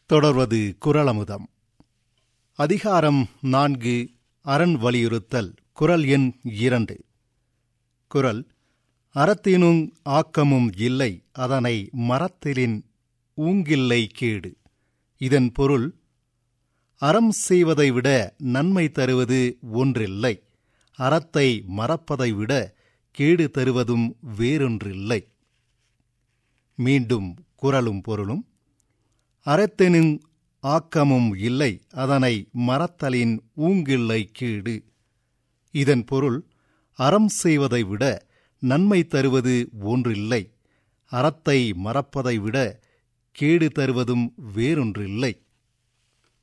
தொடர்வது குரலமுதம் அதிகாரம் நான்கு அரண் வலியுறுத்தல் குரல் எண் இரண்டு குரல் அறத்தினுங் ஆக்கமும் இல்லை அதனை மரத்திலின் ஊங்கில்லை கேடு இதன் பொருள் அறம் செய்வதை விட நன்மை தருவது ஒன்றில்லை அறத்தை மறப்பதை விட கேடு தருவதும் வேறொன்றில்லை மீண்டும் குரலும் பொருளும் அறத்தினுங் ஆக்கமும் இல்லை அதனை மறத்தலின் ஊங்கில்லை கேடு இதன் பொருள் அறம் செய்வதை விட நன்மை தருவது ஒன்றில்லை அறத்தை மறப்பதை விட கேடு தருவதும் வேறொன்றில்லை